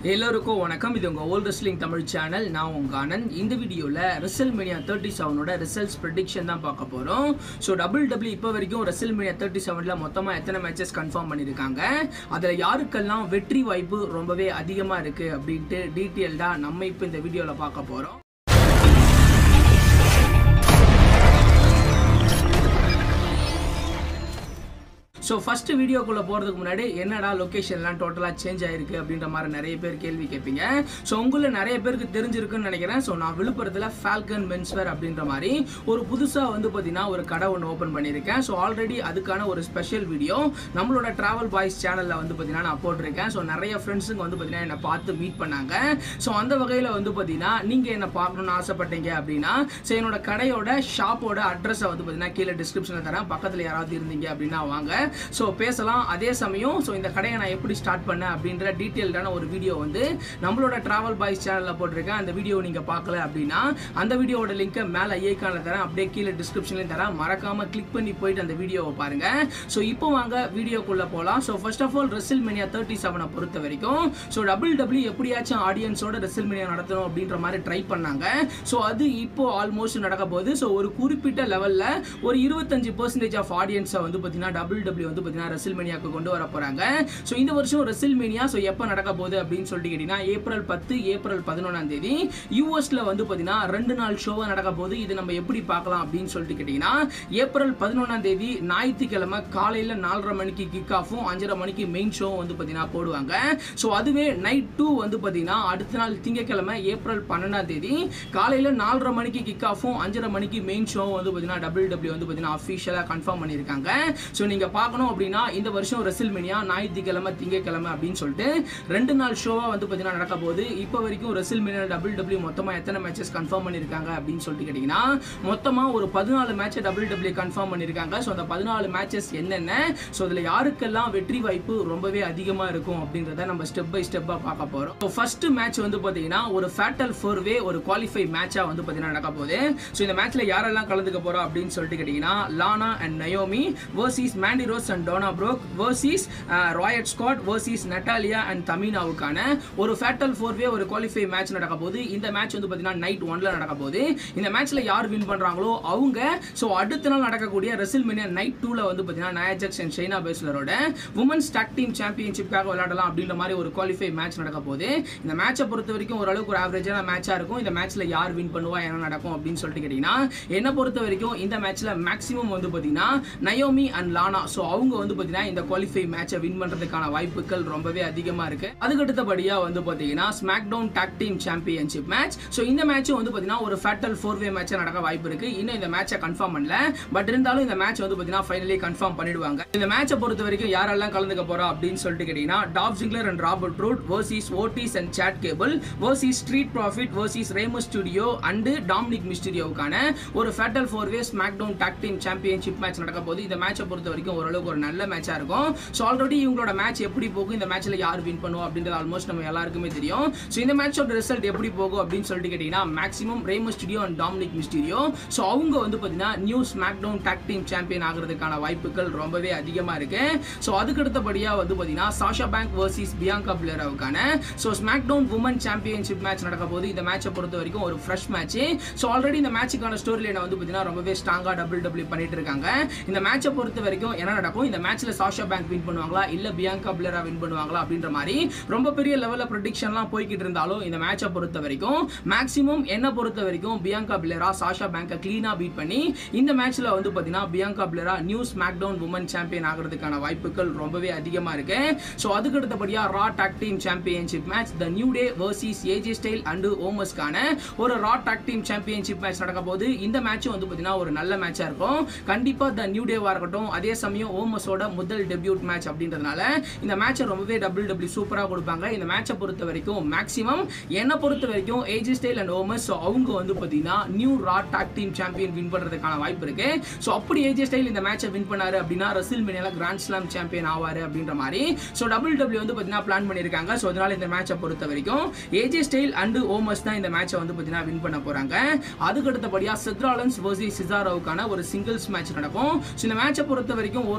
எல்லோருக்கும் வணக்கம் இது உங்கள் ஓல்ட் ரெஸ்லிங் தமிழ் சேனல் நான் உங்கள் ஆனந்த் இந்த வீடியோவில் ரெசல் மீனியா தேர்ட்டி செவனோட ரிசல்ட்ஸ் ப்ரெடிக்ஷன் தான் பார்க்க போகிறோம் ஸோ டபுள் டபிள்யூ இப்போ வரைக்கும் ரெசல் மீனியா தேர்ட்டி செவனில் மொத்தமாக எத்தனை மேட்சஸ் கன்ஃபார்ம் பண்ணியிருக்காங்க அதில் யாருக்கெல்லாம் வெற்றி வாய்ப்பு ரொம்பவே அதிகமாக இருக்குது அப்படின்ட்டு டீட்டெயில்டாக நம்ம இப்போ இந்த வீடியோவில் பார்க்க போகிறோம் ஸோ ஃபர்ஸ்ட் வீடியோக்குள்ளே போகிறதுக்கு முன்னாடி என்னடா லொக்கேஷன்லாம் டோட்டலாக சேஞ்ச் ஆயிருக்கு அப்படின்ற மாதிரி நிறைய பேர் கேள்வி கேட்பீங்க ஸோ உங்களில் நிறைய பேருக்கு தெரிஞ்சிருக்குன்னு நினைக்கிறேன் ஸோ நான் விழுப்புரத்தில் ஃபால்கன் மென்ஸ்வேர் அப்படின்ற மாதிரி ஒரு புதுசாக வந்து பார்த்தீங்கன்னா ஒரு கடை ஒன்று ஓப்பன் பண்ணியிருக்கேன் ஸோ ஆல்ரெடி அதுக்கான ஒரு ஸ்பெஷல் வீடியோ நம்மளோட ட்ராவல் பாய்ஸ் சேனலில் வந்து பார்த்தீங்கன்னா நான் போட்டிருக்கேன் ஸோ நிறைய ஃப்ரெண்ட்ஸுங்க வந்து பார்த்தீங்கன்னா என்னை பார்த்து மீட் பண்ணாங்க ஸோ அந்த வகையில் வந்து பார்த்தீங்கன்னா நீங்கள் என்னை பார்க்கணுன்னு ஆசைப்பட்டீங்க அப்படின்னா ஸோ என்னோட கடையோட ஷாப்போட அட்ரஸை வந்து பார்த்தீங்கன்னா கீழே டிஸ்கிரிப்ஷனில் தரேன் பக்கத்தில் யாராவது இருந்தீங்க அப்படின்னா வாங்க ஸோ பேசலாம் அதே சமயம் ஸோ இந்த கடையை நான் எப்படி ஸ்டார்ட் பண்ணேன் அப்படின்ற டீட்டெயில்டான ஒரு வீடியோ வந்து நம்மளோட ட்ராவல் பாய்ஸ் சேனலில் போட்டிருக்கேன் அந்த வீடியோ நீங்கள் பார்க்கல அப்படின்னா அந்த வீடியோவோட லிங்க்கை மேலே ஐக்கானில் தரேன் அப்படியே கீழே டிஸ்கிரிப்ஷன்லையும் தரேன் மறக்காமல் கிளிக் பண்ணி போயிட்டு அந்த வீடியோவை பாருங்க ஸோ இப்போ வாங்க வீடியோக்குள்ளே போகலாம் so first of all WrestleMania thirty செவனை பொறுத்த வரைக்கும் ஸோ டபுள் டபிள்யூ எப்படியாச்சும் ஆடியன்ஸோட ரெசில் மெனியா நடத்தணும் அப்படின்ற மாதிரி ட்ரை பண்ணாங்க ஸோ அது இப்போ ஆல்மோஸ்ட் நடக்க போகுது ஸோ ஒரு குறிப்பிட்ட லெவலில் ஒரு இருபத்தஞ்சு பர்சன்டேஜ் ஆஃப் ஆடியன்ஸை வந்து பார்த்தீங்கன்னா டபுள் டபிள்யூ வந்து பார்த்தீங்கன்னா ரெசில் மேனியாக்கு கொண்டு வர போகிறாங்க ஸோ இந்த வருஷம் ரெசில் மேனியா ஸோ எப்போ நடக்க போகுது அப்படின்னு சொல்லிட்டு கேட்டிங்கன்னா ஏப்ரல் பத்து ஏப்ரல் பதினொன்றாம் தேதி யூஎஸில் வந்து பார்த்தீங்கன்னா ரெண்டு நாள் ஷோவாக நடக்க போகுது இது நம்ம எப்படி பார்க்கலாம் அப்படின்னு சொல்லிட்டு கேட்டிங்கன்னா ஏப்ரல் பதினொன்றாம் தேதி ஞாயிற்றுக்கிழமை காலையில் நாலரை மணிக்கு கிக் ஆஃபும் அஞ்சரை மணிக்கு மெயின் ஷோவும் வந்து பார்த்தீங்கன்னா போடுவாங்க ஸோ அதுவே நைட் டூ வந்து பார்த்தீங்கன்னா அடுத்த நாள் திங்கக்கிழமை ஏப்ரல் பன்னெண்டாம் தேதி காலையில் நாலரை மணிக்கு கிக் ஆஃபும் அஞ்சரை மணிக்கு மெயின் ஷோவும் வந்து பார்த்தீங்கன்னா டபிள்யூ டபிள்யூ வந்து பார்த்தீங்கன்னா அஃபிஷியலாக கன்ஃபார்ம் பண்ணியிருக்காங்க ஸோ நீங்கள் பார்க்கணும் அப்படின்னா இந்த வருஷம் ரெசில் மினியா ஞாயிற்றுக்கிழமை திங்கக்கிழமை அப்படின்னு சொல்லிட்டு ரெண்டு நாள் ஷோவாக வந்து பார்த்தீங்கன்னா நடக்க போகுது இப்போ வரைக்கும் ரெசில் மினியா டபிள்யூ டபிள்யூ மொத்தமாக எத்தனை மேட்சஸ் கன்ஃபார்ம் பண்ணியிருக்காங்க அப்படின்னு சொல்லிட்டு கேட்டிங்கன்னா மொத்தமாக ஒரு பதினாலு மேட்சை டபிள்யூ டபிள்யூ கன்ஃபார்ம் பண்ணியிருக்காங்க ஸோ அந்த பதினாலு மேட்சஸ் என்னென்ன ஸோ அதில் யாருக்கெல்லாம் வெற்றி வாய்ப்பு ரொம்பவே அதிகமாக இருக்கும் அப்படின்றத நம்ம ஸ்டெப் பை ஸ்டெப்பாக பார்க்க போகிறோம் ஸோ ஃபர்ஸ்ட் மேட்ச் வந்து பார்த்தீங்கன்னா ஒரு ஃபேட்டல் ஃபோர் வே ஒரு குவாலிஃபை மேட்சாக வந்து பார்த்தீங்கன்னா நடக்க போகுது ஸோ இந்த மேட்ச்சில் யாரெல்லாம் கலந்துக்க போகிறோம் அப்படின்னு சொல்லிட்டு கேட்டிங்கன்னா Lana and Naomi versus Mandy Rose and Dana Brooke versus Riott Squad versus Natalya and தமினாவுக்கான ஒரு ஃபேட்டல் ஃபோர் வே ஒரு குவாலிஃபை மேட்ச் நடக்க போகுது இந்த மேட்ச் வந்து பார்த்தீங்கன்னா நைட் ஒன்ல நடக்க போகுது இந்த மேட்ச்சில் யார் வின் பண்ணுறாங்களோ அவங்க ஸோ அடுத்த நாள் நடக்கக்கூடிய ரெசில் மினியா நைட் டூவில் வந்து பார்த்தீங்கன்னா நயாஜக்ஸ் அண்ட் ஷைனா பேஸ்லரோட உமன்ஸ் டாக் டீம் சாம்பியன்ஷிப்காக விளையாடலாம் அப்படின்ற மாதிரி ஒரு குவாலிஃபை மேட்ச் நடக்க போகுது இந்த மேட்சை பொறுத்த வரைக்கும் ஓரளவுக்கு ஒரு ஆவரேஜான மேட்சாக இருக்கும் இந்த மேட்ச்சில் யார் வின் பண்ணுவா என்ன நடக்கும் அப்படின்னு சொல்லிட்டு கேட்டிங்கன்னா என்னை பொறுத்த வரைக்கும் இந்த மேட்ச்சில் மேக்ஸிமம் வந்து பார்த்தீங்கன்னா நயோமி அண்ட் லானா ஸோ அவங்க வந்து பார்த்தீங்கன்னா இந்த குவாலிஃபை மேட்சை வின் பண்ணுறதுக்கான வாய்ப்புகள் ரொம்பவே அதிகமாக இருக்கு அதுக்கு அடுத்தபடியாக வந்து பார்த்தீங்கன்னா SmackDown tag team championship match so இந்த மேட்சும் வந்து பார்த்தீங்கன்னா ஒரு ஃபேட்டல் ஃபோர் வே மேட்சாக நடக்க வாய்ப்பு இருக்கு இன்னும் இந்த மேட்சை கன்ஃபார்ம் பண்ணல பட் இருந்தாலும் இந்த மேட்ச் வந்து பார்த்தீங்கன்னா ஃபைனலி கன்ஃபார்ம் பண்ணிடுவாங்க இந்த மேட்சை பொறுத்த வரைக்கும் யாரெல்லாம் கலந்துக்க போறா அப்படின்னு சொல்லிட்டு கேட்டீங்கன்னா Dolph Ziggler and Robert Roode versus Otis and Chad Gable versus Street Profits versus ரேமஸ் ஸ்டுடியோ அண்ட் டாமினிக் மிஸ்டீரியோவுக்கான ஒரு fatal four way SmackDown tag team championship match நடக்க போது இந்த மேட்சை பொறுத்த வரைக்கும் ஓரளவுக்கு ஒரு நல்ல மேட்சாக இருக்கும் ஸோ ஆல்ரெடி இவங்களோட மேட்ச் எப்படி போகும் இந்த மேட்ச்சில் யார் வின் பண்ணுவோம் அப்படின்றது ஆல்மோஸ்ட் நம்ம எல்லாருக்குமே தெரியும் ஸோ இந்த மேட்சோட ரிசல்ட் எப்படி போகும் அப்படின்னு சொல்லிட்டு கேட்டிங்கன்னா மேக்ஸிமம் ரேமஸ் Mysterio and Dominik Mysterio so அவங்க வந்து பார்த்தீங்கன்னா new SmackDown tag team champion ஆகிறதுக்கான வாய்ப்புகள் ரொம்பவே அதிகமாக இருக்கு ஸோ அதுக்கு அடுத்தபடியாக வந்து பார்த்தீங்கன்னா சாஷா பேங்க் வர்சஸ் பியாங்கா பிளேராவுக்கான so SmackDown women championship match நடக்க போது இந்த மேட்சை பொறுத்த வரைக்கும் ஒரு ஃப்ரெஷ் மேட்ச் ஸோ ஆல்ரெடி இந்த மேட்சுக்கான ஸ்டோரி லைனை வந்து பார்த்தீங்கன்னா ரொம்பவே ஸ்ட்ராங்காக டபுள் டபுள் பண்ணிட்டு இருக்காங்க இந்த மேட்சை பொறுத்த வரைக்கும் என்ன நடக்கும் இந்த மேட்ச்சில் சாஷா பேங்க் வின் பண்ணுவாங்களா இல்லை பியாங்கா பிளேரா வின் பண்ணுவாங்களா அப்படின்ற மாதிரி ரொம்ப பெரிய லெவலில் ப்ரொடிக்ஷன்லாம் போய்கிட்டு இருந்தாலும் இந்த மேட்சை பொறுத்த வரைக்கும் மேக்ஸிமம் என்ன பொறுத்த வரைக்கும் பியாங்கா பிளேரா சாஷா பேங்கை க்ளீனாக பீட் பண்ணி இந்த மேட்ச்சில் வந்து பார்த்தீங்கன்னா Bianca Belair new SmackDown women champion ஆகிறதுக்கான வாய்ப்புகள் ரொம்பவே அதிகமாக இருக்கு ஸோ அதுக்கு அடுத்தபடியாக Raw tag team championship match the New Day versus AJ Styles and ஓமஸ்க்கான ஒரு Raw tag team championship match நடக்க போது இந்த மேட்சும் வந்து பார்த்தீங்கன்னா ஒரு நல்ல மேட்சாக இருக்கும் கண்டிப்பாக த நியூ டேவாக இருக்கட்டும் அதே சமயம் ஓமஸோட முதல் டெபியூட் மேட்ச் அப்படின்றதுனால இந்த மேட்சை ரொம்பவே டபுள் டபுள் சூப்பராக கொடுப்பாங்க இந்த மேட்சை பொறுத்த வரைக்கும் மேக்ஸிமம் என்னை பொறுத்த வரைக்கும் AJ Styles and Omos so அவங்க வந்து பார்த்தீங்கன்னா new Raw tag team champion win பண்ணுறதுக்கான வாய்ப்பு இருக்கு ஸோ அப்படி ஏஜே ஸ்டைல் இந்த மேட்சை வின் பண்ணாரு அப்படின்னா ரசில் மினியால கிராண்ட் ஸ்லாம் சாம்பியன் ஆவார் அப்படின்ற மாதிரி ஸோ டபுள் டபிள்யூ வந்து பார்த்தீங்கன்னா பிளான் பண்ணியிருக்காங்க ஸோ அதனால இந்த மேட்சை பொறுத்த வரைக்கும் ஏஜே ஸ்டைல் அண்டு ஓமஸ் தான் இந்த மேட்சை வந்து பார்த்தீங்கன்னா வின் பண்ண போறாங்க அதுக்கு அடுத்தபடியாக செத்ராலன்ஸ் வர்சி சிசாரோவுக்கான ஒரு சிங்கிள்ஸ் மேட்ச் நடக்கும் ஸோ இந்த மேட்சை பொறுத்த வரைக்கும் ஓரளவு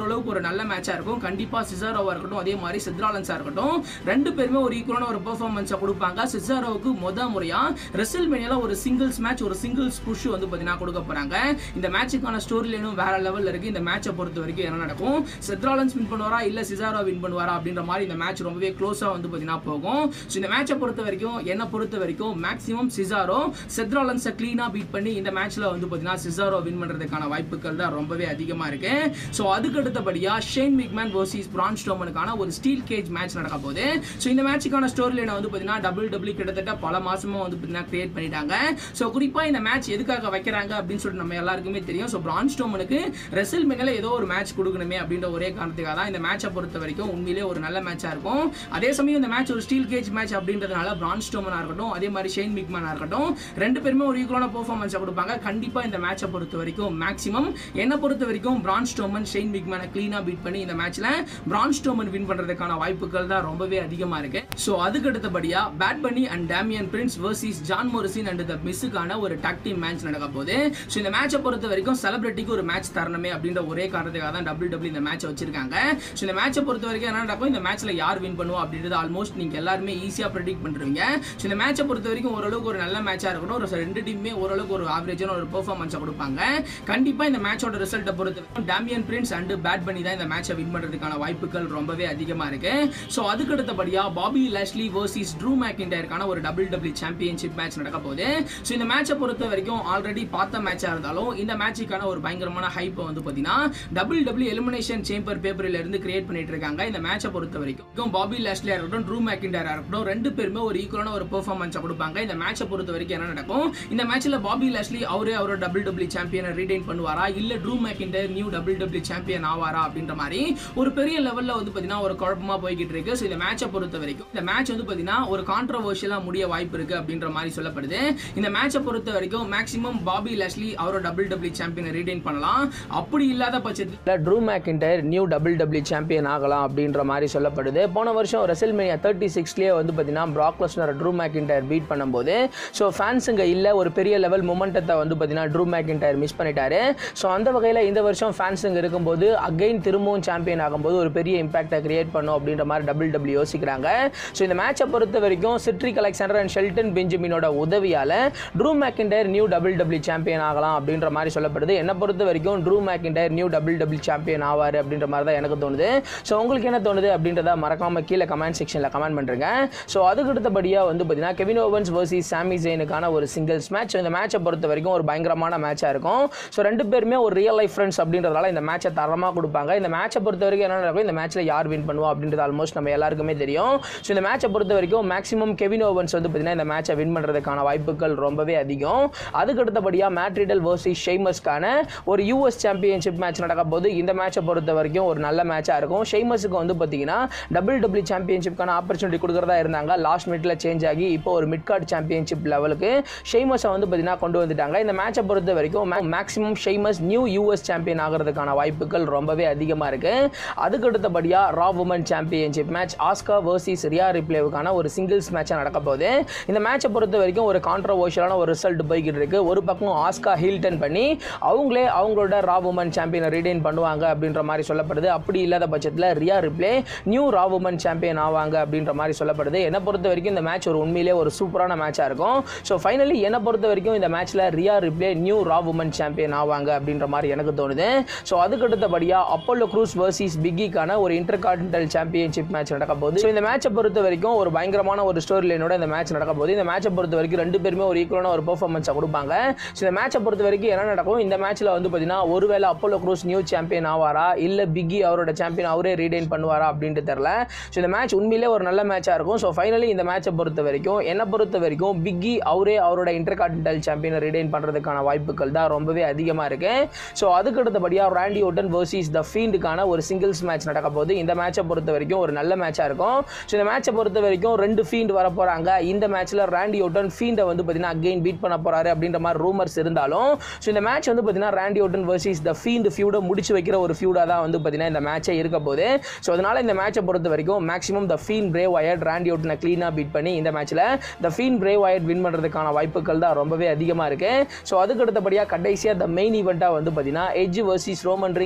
ஓரளவுக்கு ஒரு நல்ல மேட்சாக இருக்கும் கண்டிப்பாக சிசாரோவாக இருக்கட்டும் அதே மாதிரி சித்ராலன்ஸாக இருக்கட்டும் ரெண்டு பேருமே ஒரு ஈக்குவலான ஒரு பெர்ஃபார்மன்ஸை கொடுப்பாங்க சிசாரோவுக்கு முத முறையாக ரெசில் மேனியில் ஒரு சிங்கிள்ஸ் மேட்ச் ஒரு சிங்கிள்ஸ் புஷ் வந்து பார்த்தீங்கன்னா கொடுக்க போகிறாங்க இந்த மேட்சுக்கான ஸ்டோரி லைனும் வேற லெவலில் இருக்குது இந்த மேட்சை பொறுத்த வரைக்கும் என்ன நடக்கும் சித்ராலன்ஸ் வின் பண்ணுவாரா இல்லை சிசாரோ வின் பண்ணுவாரா அப்படின்ற மாதிரி இந்த மேட்ச் ரொம்பவே க்ளோஸாக வந்து பார்த்தீங்கன்னா போகும் ஸோ இந்த மேட்சை பொறுத்த வரைக்கும் என்னை பொறுத்த வரைக்கும் மேக்ஸிமம் சிசாரோ செத்ராலன்ஸை க்ளீனாக பீட் பண்ணி இந்த மேட்ச்சில் வந்து பார்த்தீங்கன்னா சிசாரோ வின் பண்ணுறதுக்கான வாய்ப்புகள் தான் ரொம்பவே அதிகமாக இருக்கு ஸோ அதுக்கு அடுத்தபடியாக ஷேன் மிக்மேன் வர்சஸ் பிரான் ஸ்டோமனுக்கான ஒரு ஸ்டீல் கேஜ் மேட்ச் நடக்க போகுது ஸோ இந்த மேட்சுக்கான ஸ்டோரி லைனை வந்து பார்த்தீங்கன்னா டபுள் டபுள் கிட்டத்தட்ட பல மாசமா வந்து பார்த்தீங்கன்னா கிரியேட் பண்ணிட்டாங்க ஸோ குறிப்பாக இந்த மேட்ச் எதுக்காக வைக்கிறாங்க அப்படின்னு சொல்லிட்டு நம்ம எல்லாருக்குமே தெரியும் ஸோ பிரான் ஸ்டோமனுக்கு ரெசில் மேனில் ஏதோ ஒரு மேட்ச் கொடுக்கணுமே அப்படின்ற ஒரே காரணத்துக்காக தான் இந்த மேட்சை பொறுத்த வரைக்கும் உண்மையிலேயே ஒரு நல்ல மேட்சாக இருக்கும் அதே சமயம் இந்த மேட்ச் ஒரு ஸ்டீல் கேஜ் மேட்ச் அப்படின்றதுனால பிரான் ஸ்டோமனாக இருக்கட்டும் அதே மாதிரி ஷெயின் மிக்மேனாக இருக்கட்டும் ரெண்டு பேருமே ஒரு ஈக்குவலான பெர்ஃபார்மன்ஸை கொடுப்பாங்க கண்டிப்பாக இந்த மேட்சை பொறுத்த வரைக்கும் மேக்ஸிமம் என்னை பொறுத்த வரைக்கும் பிரான் ஸ்டோமன் ஷெயின் மிக்மேனை க்ளீனாக பீட் பண்ணி இந்த மேட்ச்சில் பிரான் ஸ்டோமன் வின் பண்ணுறதுக்கான வாய்ப்புகள் தான் ரொம்பவே அதிகமாக இருக்கு ஸோ அதுக்கு அடுத்தபடியாக Bad Bunny and Damian Priest versus John Morrison and the மிஸ்ஸுக்கான ஒரு டாக் டீம் மேட்ச் நடக்க போகுது ஸோ இந்த மேட்சை பொறுத்த வரைக்கும் செலிபிரிட்டிக்கு ஒரு மேட்ச் தரணுமே அப்படின்ற ஒரே காரணத்துக்காக தான் டபிள்யூ டபிள்யூ இந்த மேட்சை வச்சிருக்காங்க ஸோ இந்த மேட்சை பொறுத்த வரைக்கும் என்ன நடக்கும் இந்த மேட்ச்ல யார் வின் பண்ணுவோம் அப்படின்றது ஆல்மோஸ்ட் நீங்க எல்லாருமே ஈஸியாக ப்ரெடிக்ட் பண்ணுறீங்க ஸோ இந்த மேட்சை பொறுத்த வரைக்கும் ஓரளவுக்கு ஒரு நல்ல மேட்சாக இருக்கணும் ஒரு ரெண்டு டீமுமே ஓரளவுக்கு ஒரு ஆவரேஜான ஒரு பெர்ஃபார்மன்ஸை கொடுப்பாங்க கண்டிப்பாக இந்த மேட்சோட ரிசல்ட்டை பொறுத்த வரைக்கும் டேமியன் பிரின்ஸ் அண்ட் பேட் பண்ணி தான் இந்த மேட்சை வின் பண்ணுறதுக்கான வாய்ப்புகள் ரொம்பவே அதிகமாக இருக்கு ஸோ அதுக்கு அடுத்தபடியாக பாபி லேஷ்லி வர்சஸ் ட்ரூ மேக்கிண்டருக்கான ஒரு டபுள் டபிள்யூ சாம்பியன்ஷிப் மேட்ச் நடக்க போகுது ஸோ இந்த மேட்சை பொறுத்த வரைக்கும் ஆல்ரெடி பார்த்த மேட்சாக இருந்தாலும் இந்த மேட்சுக்கான ஒரு பயங்கரமான ஹைப்பை வந்து பார்த்தீங்கன்னா டபுள் டபிள்யூ எலிமினேஷன் சேம்பர் பேப்பரில் இருந்து கிரியேட் பண்ணிட்டு இருக்காங்க இந்த மேட்சை பொறுத்த வரைக்கும் பாபி லேஷ்லியா இருக்கட்டும் ட்ரூ மேக்கிண்டரா இருக்கட்டும் ரெண்டு பேருமே ஒரு ஈக்குவலான ஒரு பெர்ஃபார்மன்ஸை கொடுப்பாங்க இந்த மேட்சை பொறுத்த வரைக்கும் என்ன நடக்கும் இந்த மேட்ச்ல பாபி லேஷ்லி அவரே அவரோட டபுள் டபிள்யூ சாம்பியனை ரீடைன் பண்ணுவாரா இல்ல Drew McIntyre new double W champion ஆவாரா அப்படின்ற மாதிரி ஒரு பெரிய லெவல்ல வந்து பார்த்தீங்கன்னா ஒரு குழப்பமா போய்கிட்டு இருக்கு ஸோ இந்த மேட்சை பொறுத்த வரைக்கும் இந்த மேட்ச் வந்து பார்த்தீங்கன்னா ஒரு கான்ட்ரவர்ஷியலா முடிய வாய்ப்பு இருக்கு அப்படின்ற மாதிரி சொல்லப்படுது இந்த மேட்சை பொறுத்த வரைக்கும் மேக்ஸிமம் பாபி லேஷ்லி அவரோட டபுள் டபிள்யூ சாம்பியனை ரீடைன் பண்ணலாம் அப்படி இல்லாத பட்சத்தில் Drew McIntyre new double W champion ஆகலாம் அப்படின்ற மாதிரி சொல்லப்படுது போன வருஷம் ரெசல் மேனியா தேர்ட்டி சிக்ஸ்லேயே வந்து பார்த்தீங்கன்னா Brock Lesnar Drew McIntyre beat பண்ணும்போது ஸோ ஃபேன்ஸுங்க இல்லை ஒரு பெரிய லெவல் மொமெண்டத்தை வந்து பார்த்தீங்கன்னா ட்ரூ மேக்கிண்டர் மிஸ் பண்ணிட்டாரு ஸோ அந்த வகையில் இந்த வருஷம் ஃபேன்ஸுங்க இருக்கும்போது அகைன் திரும்பவும் சாம்பியன் ஆகும்போது ஒரு பெரிய இம்பாக்டை கிரியேட் பண்ணும் அப்படின்ற மாதிரி டபுள் டபிள்யூ யோசிக்கிறாங்க ஸோ இந்த மேட்சை பொறுத்த வரைக்கும் சிட்ரிக் அலெக்சாண்டர் அண்ட் ஷெல்டன் பெஞ்சமினோட உதவியால் Drew McIntyre new double W champion ஆகலாம் அப்படின்ற மாதிரி சொல்லப்படுது என்னை பொறுத்த வரைக்கும் Drew McIntyre new double W champion ஆவார் அப்படின்ற மாதிரி தான் எனக்கு தோணுது ஸோ உங்களுக்கு என்ன தோணுது அப்படின்றத மறக்காம கீழே கமெண்ட் செக்ஷனில் கமெண்ட் பண்ணுறேங்க ஸோ அதுக்கு அடுத்தபடியாக வந்து பார்த்தீங்கன்னா கெவின் ஓவன்ஸ் வர்சஸ் சாமி ஜெயினுக்கான ஒரு சிங்கிள்ஸ் மேட்ச் இந்த மேட்சை பொறுத்த வரைக்கும் ஒரு பயங்கரமான மேட்சாக இருக்கும் ஸோ ரெண்டு பேருமே ஒரு ரியல் லைஃப் ஃப்ரெண்ட்ஸ் அப்படின்றதால இந்த மேட்சை தரமாக கொடுப்பாங்க இந்த மேட்சை பொறுத்த வரைக்கும் என்ன நடக்கும் இந்த மேட்ச்சில் யார் வின் பண்ணுவோம் அப்படின்றது ஆல்மோஸ்ட் நம்ம எல்லாருக்குமே தெரியும் ஸோ இந்த மேட்சை பொறுத்த வரைக்கும் மேக்ஸிமம் கெவின் ஓவன்ஸ் வந்து பார்த்தீங்கன்னா இந்த மேட்சை வின் பண்ணுறதுக்கான வாய்ப்புகள் ரொம்பவே அதிகம் அதுக்கு அடுத்தபடியாக மேட்ரிடல் வர்சஸ் ஷெய்மஸ்க்கான ஒரு யூஎஸ் சாம்பியன்ஷிப் மேட்ச் நடக்க போது இந்த மேட்சை பொறுத்த வரைக்கும் ஒரு நல்ல மேட்சாக இருக்கும் ஷெய்மஸுக்கு வந்து பார்த்தீங்கன்னா டபுள் டபுள்யூ சாம்பியன்ஷிப்க்கான ஆப்பர்ச்சுனிட்டி கொடுக்குறதா இருந்தாங்க லாஸ்ட் மினிட்ல சேஞ்ச் ஆகி இப்போ ஒரு மிட் கார்டு சாம்பியன்ஷிப் லெவலுக்கு ஷெய்மஸை வந்து பார்த்தீங்கன்னா கொண்டு வந்துட்டாங்க இந்த மேட்சை பொறுத்த வரைக்கும் maximum Sheamus new US champion ஆகிறதுக்கான வாய்ப்புகள் ரொம்பவே அதிகமாக இருக்கு அதுக்கு அடுத்தபடியாக Raw women championship match Asuka versus Rhea ரிப்ளேவுக்கான ஒரு சிங்கிள்ஸ் மேட்சாக நடக்க போகுது இந்த மேட்சை பொறுத்த வரைக்கும் ஒரு கான்ட்ரவர்ஷியலான ஒரு ரிசல்ட் போய்கிட்டு இருக்கு ஒரு பக்கம் ஆஸ்கா ஹீல்டன் பண்ணி அவங்களே அவங்களோட ரா உமன் சாம்பியனை ரீடைன் பண்ணுவாங்க அப்படின்ற மாதிரி சொல்லப்படுது அப்படி இல்லாத பட்சத்தில் Rhea Ripley new Raw women champion ஆவாங்க அப்படின்ற மாதிரி சொல்லப்படுது என்னை பொறுத்த வரைக்கும் இந்த மேட்ச் ஒரு உண்மையிலே ஒரு சூப்பரான மேட்சாக இருக்கும் ஸோ ஃபைனலி என்னை பொறுத்த வரைக்கும் இந்த மேட்ச்சில் Rhea Ripley new Raw women champion ஆவாங்க அப்படின்ற மாதிரி எனக்கு தோணுது ஸோ அதுக்கு அடுத்தபடியாக அப்போலோ க்ரூஸ் வர்சஸ் பிக்கிக்கான ஒரு இன்டர் கான்டினென்டல் சாம்பியன்ஷிப் மேட்ச் நடக்க போகுது ஸோ இந்த மேட்சை பொறுத்த வரைக்கும் ஒரு பயங்கரமான ஒரு ஸ்டோரி லைனோட இந்த மேட்ச் நடக்க போகுது இந்த மேட்சை பொறுத்த வரைக்கும் ரெண்டு பேருமே ஒரு ஈக்குவலான ஒரு பெர்ஃபார்மன்ஸை கொடுப்பாங்க ஸோ இந்த மேட்சை பொறுத்த வரைக்கும் என்ன நடக்கும் இந்த மேட்ச்சில் வந்து பார்த்தீங்கன்னா ஒருவேளை அப்போலோ க்ரூஸ் நியூ சாம்பியன் ஆவாரா இல்லை பிக்கி அவரோட சாம்பியன் அவரே ரீடைன் பண்ணுவாரா அப்படின்ட்டு தெரில ஸோ இந்த மேட்ச் உண்மையிலே ஒரு நல்ல மேட்சாக இருக்கும் ஸோ ஃபைனலி இந்த மேட்சை பொறுத்த வரைக்கும் என்னை பொறுத்த வரைக்கும் பிக்கி அவரே அவரோட இன்டர் கான்டினென்டல் சாம்பியனை ரீடைன் பண்ணுறதுக்கான வாய்ப்புகள் தான் ரொம்பவே அதிகமாக இருக்கு ஸோ அதுக்கு அடுத்தபடியாக ராண்டி ஓட்டன் வர்சஸ் த ஃபீண்டுக்கான ஒரு சிங்கிள்ஸ் மேட்ச் நடக்க போகுது இந்த மேட்சை பொறுத்த வரைக்கும் ஒரு நல்ல மேட்சாக இருக்கும் ஸோ இந்த மேட்சை பொறுத்த வரைக்கும் ரெண்டு ஃபீண்ட் வர போகிறாங்க இந்த மேட்ச்சில் ராண்டி ஓட்டன் ஃபீண்டை வந்து பார்த்தீங்கன்னா அகைன் பீட் பண்ண போகிறாரு அப்படின்ற மாதிரி ரூமர்ஸ் இருந்தாலும் ஸோ இந்த மேட்ச் வந்து பார்த்தீங்கன்னா Randy Orton versus the Fiend ஃபியூடை முடிச்சு வைக்கிற ஒரு ஃபியூடாக தான் வந்து பார்த்தீங்கன்னா இந்த மேட்சே இருக்க போகுது ஸோ அதனால இந்த மேட்சை பொறுத்த வரைக்கும் maximum the Fiend Bray Wyatt ராண்டி ஓட்டனை க்ளீனாக பீட் பண்ணி இந்த மேட்ச்சில் the Fiend Bray Wyatt win பண்ணுறதுக்கான வாய்ப்புகள் தான் ரொம்பவே அதிகமாக இருக்கு ஸோ அதுக்கு அடுத்தபடியாக கடைசியாக த மெயின் ஈவெண்ட்டாக வந்து பார்த்தீங்கன்னா Edge versus Roman Reigns versus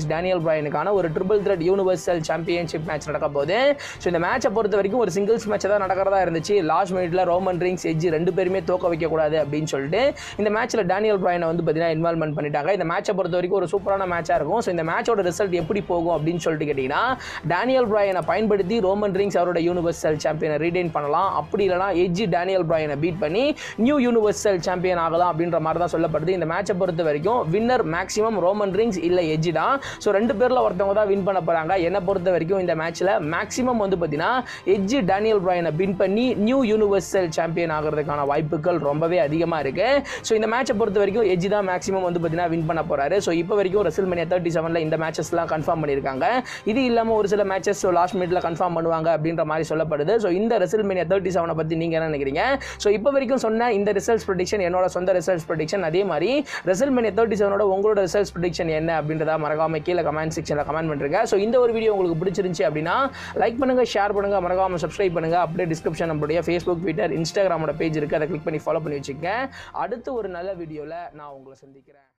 Reigns Daniel பிரையனுக்கான ஒரு triple threat universal championship match நடக்க போகுது ஸோ இந்த மேட்சை பொறுத்த வரைக்கும் ஒரு சிங்கிள்ஸ் மேட்ச் தான் நடக்கிறதா இருந்துச்சு லாஸ்ட் மினிட்ல ரோமன் ரிங்ஸ் எஜ்ஜி ரெண்டு பேருமே தோக்க வைக்கக்கூடாது அப்படின்னு சொல்லிட்டு இந்த மேட்ச்சில் டேனியல் பிரையனை வந்து பார்த்தீங்கன்னா இன்வால்மெண்ட் பண்ணிட்டாங்க இந்த மேட்சை பொறுத்த வரைக்கும் ஒரு சூப்பரான மேட்சாக இருக்கும் ஸோ இந்த மேட்சோட ரிசல்ட் எப்படி போகும் அப்படின்னு சொல்லிட்டு கேட்டிங்கன்னா டேனியல் பிரையனை பயன்படுத்தி ரோமன் ரிங்ஸ் அவரோட யூனிவர்சல் சாம்பியனை ரீடைன் பண்ணலாம் அப்படி இல்லைனா எஜ்ஜி டேனியல் பிரையனை பீட் பண்ணி நியூ யூனிவர்சல் சாம்பியன் ஆகலாம் அப்படின்ற மாதிரி தான் சொல்லப்படுது இந்த மேட்சை பொறுத்த வரைக்கும் வின்னர் மேக்ஸிமம் ரோமன் ரிங்ஸ் இல்லை எஜ்ஜி தான் ஸோ ரெண்டு பேரில் ஒருத்தவங்க தான் வின் பண்ண போகிறாங்க என்னை பொறுத்த வரைக்கும் இந்த மேட்ச்சில் மேக்ஸிமம் வந்து பார்த்தீங்கன்னா எஜ்ஜி டேனியல் பிரையனை வின் பண்ணி நியூ யூனிவர்சல் சாம்பியன் ஆகிறதுக்கான வாய்ப்புகள் ரொம்பவே அதிகமாக இருக்கு ஸோ இந்த மேட்சை பொறுத்த வரைக்கும் எஜ்ஜி தான் மேக்ஸிமம் வந்து பார்த்தீங்கன்னா வின் பண்ண போறாரு ஸோ இப்போ வரைக்கும் ரெசில் மணியா தேர்ட்டி செவனில் இந்த மேட்சஸ்லாம் கன்ஃபார்ம் பண்ணியிருக்காங்க இது இல்லாமல் ஒரு சில மேட்சஸ் லாஸ்ட் மினிட்ல கன்ஃபார்ம் பண்ணுவாங்க அப்படின்ற மாதிரி சொல்லப்படுது ஸோ இந்த ரெசில் மணியா தேர்ட்டி செவனை பற்றி நீங்கள் என்ன நினைக்கிறீங்க ஸோ இப்போ வரைக்கும் சொன்ன இந்த ரிசல்ட்ஸ் ப்ரொடிக்ஷன் என்னோட சொந்த ரிசல்ட்ஸ் ப்ரொடிக்ஷன் அதே மாதிரி ரெசில் மணியா தேர்ட்டி செவனோட உங்களோட ரிசல்ட்ஸ் ப்ரொடிக்ஷன் என்ன அப்படின்றத மறக்காம கீழே கமெண்ட் செக்ஷனில் கமெண்ட் பண்ணுறீங்க ஸோ இந்த ஒரு வீடியோ உங்களுக்கு பிடிச்சிருந்துச்சு அப்படின்னா லைக் பண்ணுங்க ஷேர் பண்ணுங்க மறக்காம சப்ஸ்கிரைப் பண்ணுங்க அப்படியே டிஸ்கிரிப்ஷன் நம்மளுடைய ஃபேஸ்புக் ட்விட்டர் இன்ஸ்டாகிராமோட பேஜ் இருக்குது அதை கிளிக் பண்ணி ஃபாலோ பண்ணி வச்சுக்கங்க அடுத்து ஒரு நல்ல வீடியோவில் நான் உங்களை சந்திக்கிறேன்